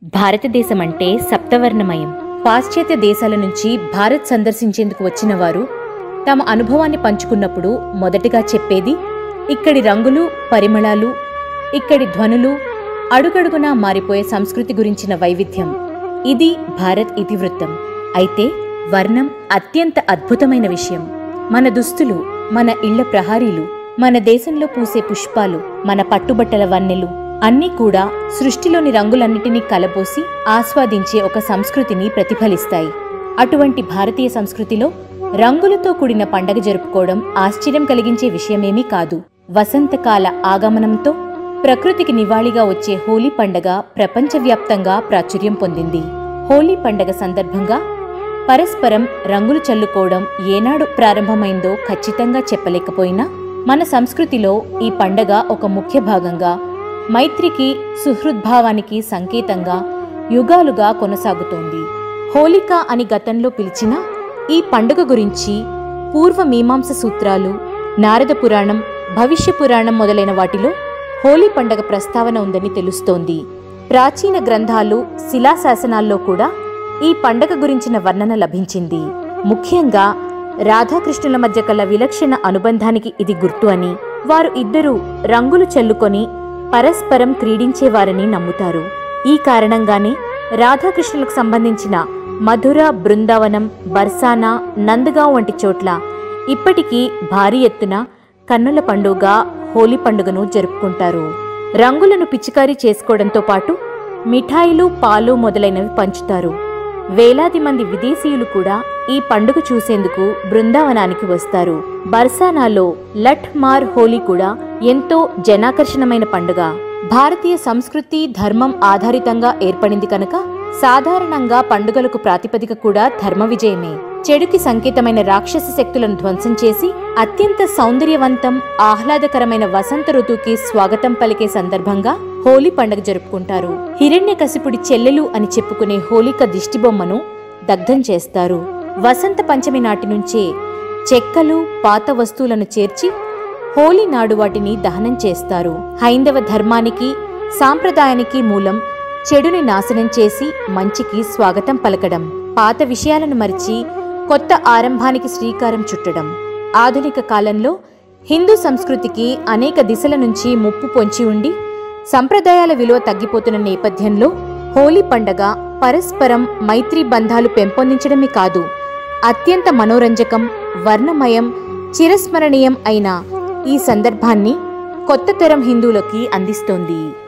భారతదేశం అంటే సప్తవర్ణమయం పాశ్చాత్య దేశాల నుంచి భారత్ సందర్శించేందుకు వచ్చిన వారు తమ అనుభవాన్ని పంచుకున్నప్పుడు మొదటగా చెప్పేది ఇక్కడి రంగులు పరిమళాలు ఇక్కడి ధ్వనులు అడుగడుగునా మారిపోయే సంస్కృతి గురించిన వైవిధ్యం ఇది భారత్ ఇతివృత్తం అయితే వర్ణం అత్యంత అద్భుతమైన విషయం మన దుస్తులు మన ఇళ్ల ప్రహారీలు మన దేశంలో పూసే పుష్పాలు మన పట్టుబట్టల వన్నెలు అన్నీ కూడా సృష్టిలోని రంగులన్నిటినీ కలబోసి ఆస్వాదించే ఒక సంస్కృతిని ప్రతిఫలిస్తాయి అటువంటి భారతీయ సంస్కృతిలో రంగులతో కూడిన పండగ జరుపుకోవడం ఆశ్చర్యం కలిగించే విషయమేమీ కాదు వసంతకాల ఆగమనంతో ప్రకృతికి నివాళిగా వచ్చే హోలీ పండగ ప్రపంచవ్యాప్తంగా ప్రాచుర్యం పొందింది హోలీ పండగ సందర్భంగా పరస్పరం రంగులు చల్లుకోవడం ఏనాడు ప్రారంభమైందో ఖచ్చితంగా చెప్పలేకపోయినా మన సంస్కృతిలో ఈ పండగ ఒక ముఖ్య భాగంగా మైత్రికి సుహృద్భావానికి సంకేతంగా యుగాలుగా కొనసాగుతోంది హోలిక అని గతంలో పిలిచిన ఈ పండుగ గురించి పూర్వ మీమాంస సూత్రాలు నారద పురాణం భవిష్య పురాణం మొదలైన వాటిలో హోలీ పండగ ప్రస్తావన ఉందని తెలుస్తోంది ప్రాచీన గ్రంథాలు శిలాశాసనాల్లో కూడా ఈ పండగ గురించిన వర్ణన లభించింది ముఖ్యంగా రాధాకృష్ణుల మధ్య కల విలక్షణ అనుబంధానికి ఇది గుర్తు అని వారు ఇద్దరూ రంగులు చల్లుకొని పరస్పరం క్రీడించేవారని నమ్ముతారు ఈ కారణంగానే రాధాకృష్ణులకు సంబంధించిన మధుర బృందావనం బర్సానా నందగావ్ వంటి చోట్ల ఇప్పటికీ భారీ ఎత్తున కన్నుల పండుగ హోలీ పండుగను జరుపుకుంటారు రంగులను పిచికారీ చేసుకోవడంతో పాటు మిఠాయిలు పాలు మొదలైనవి పంచుతారు వేలాది మంది విదేశీయులు కూడా ఈ పండుగ చూసేందుకు బృందావనానికి వస్తారు బర్సానాలో లట్ మార్ హోలీ కూడా ఎంతో జనాకర్షణమైన పండుగ భారతీయ సంస్కృతి ధర్మం ఆధారితంగా ఏర్పడింది కనుక సాధారణంగా పండుగలకు ప్రాతిపదిక కూడా ధర్మ విజయమే చెడుకి సంకేతమైన రాక్షస శక్తులను ధ్వంసం చేసి అత్యంత సౌందర్యవంతం ఆహ్లాదకరమైన వసంత ఋతువుకి స్వాగతం పలికే సందర్భంగా హోలీ పండుగ జరుపుకుంటారు హిరణ్యకశిపుడి చెల్లెలు అని చెప్పుకునే హోలిక దిష్టిబొమ్మను దగ్ధం చేస్తారు వసంత పంచమి నాటి నుంచే చెక్కలు పాత వస్తువులను చేర్చి హోలీ నాడు వాటిని దహనం చేస్తారు హైందవ ధర్మానికి సాంప్రదాయానికి మూలం చెడుని నాశనం చేసి మంచికి స్వాగతం పలకడం పాత విషయాలను మరిచి కొత్త ఆరంభానికి శ్రీకారం చుట్టడం ఆధునిక కాలంలో హిందూ సంస్కృతికి అనేక దిశల నుంచి ముప్పు పొంచి ఉండి సంప్రదాయాల విలువ తగ్గిపోతున్న నేపథ్యంలో హోలీ పండగ పరస్పరం మైత్రీ బంధాలు పెంపొందించడమే కాదు అత్యంత మనోరంజకం వర్ణమయం చిరస్మరణీయం అయిన ఈ సందర్భాన్ని కొత్త తరం హిందువులకి అందిస్తోంది